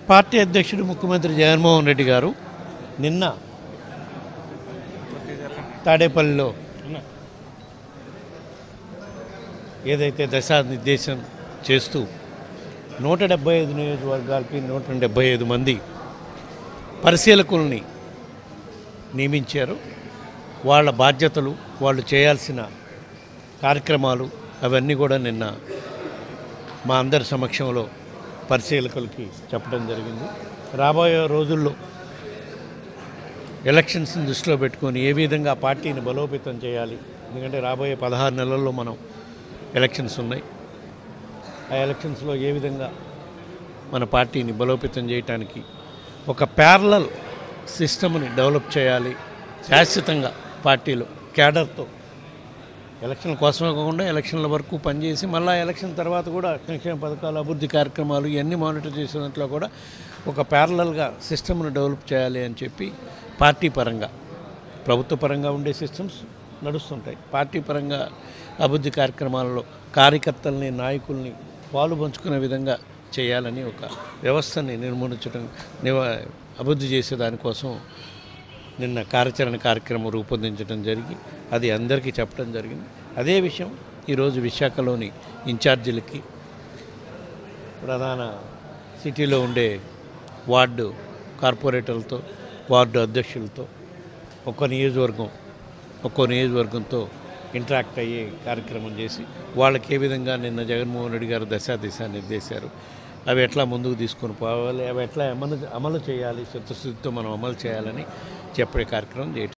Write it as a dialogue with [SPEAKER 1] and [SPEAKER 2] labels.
[SPEAKER 1] party అధ్యక్షుడు ముఖ్యమంత్రి జగన్మోహన్ రెడ్డి గారు నిన్న తాడేపల్లిలో ఏదైతే దశానిర్దేశం చేస్తూ నూట డెబ్బై ఐదు నియోజకవర్గాలకి నూట డెబ్బై ఐదు మంది పరిశీలకుల్ని నియమించారు వాళ్ళ బాధ్యతలు వాళ్ళు చేయాల్సిన కార్యక్రమాలు అవన్నీ కూడా నిన్న మా అందరి సమక్షంలో పరిశీలకులకి చెప్పడం జరిగింది రాబోయే రోజుల్లో ఎలక్షన్స్ని దృష్టిలో పెట్టుకొని ఏ విధంగా పార్టీని బలోపేతం చేయాలి ఎందుకంటే రాబోయే పదహారు నెలల్లో మనం ఎలక్షన్స్ ఉన్నాయి ఆ ఎలక్షన్స్లో ఏ విధంగా మన పార్టీని బలోపేతం చేయడానికి ఒక ప్యారలల్ సిస్టమ్ని డెవలప్ చేయాలి శాశ్వతంగా పార్టీలో క్యాడర్తో ఎలక్షన్ల కోసమే కాకుండా ఎలక్షన్ల వరకు పనిచేసి మళ్ళీ ఎలక్షన్ తర్వాత కూడా సంక్షేమ పథకాలు అభివృద్ధి కార్యక్రమాలు ఇవన్నీ మానిటర్ చేసినట్లో కూడా ఒక ప్యారలల్గా సిస్టమ్ను డెవలప్ చేయాలి అని చెప్పి పార్టీ పరంగా ప్రభుత్వ పరంగా ఉండే సిస్టమ్స్ నడుస్తుంటాయి పార్టీ పరంగా అభివృద్ధి కార్యక్రమాలలో కార్యకర్తల్ని నాయకుల్ని పాలు పంచుకునే విధంగా చేయాలని ఒక వ్యవస్థని నిర్మూలించడం నివ అభివృద్ధి చేసే దానికోసం నిన్న కార్యాచరణ కార్యక్రమం రూపొందించడం జరిగి అది అందరికీ చెప్పడం జరిగింది అదే విషయం ఈరోజు విశాఖలోని ఇన్ఛార్జీలకి ప్రధాన సిటీలో ఉండే వార్డు కార్పొరేటర్లతో వార్డు అధ్యక్షులతో ఒక్కో నియోజకవర్గం ఒక్కో నియోజకవర్గంతో ఇంటరాక్ట్ అయ్యే కార్యక్రమం చేసి వాళ్ళకి ఏ విధంగా నిన్న జగన్మోహన్ రెడ్డి గారు దశా దిశ నిర్దేశారు అవి ఎట్లా ముందుకు తీసుకొని పోవాలి అవి ఎట్లా అమలు అమలు చేయాలి చిత్తశుద్ధితో మనం అమలు చేయాలని చెప్పే కార్యక్రమం చేయటం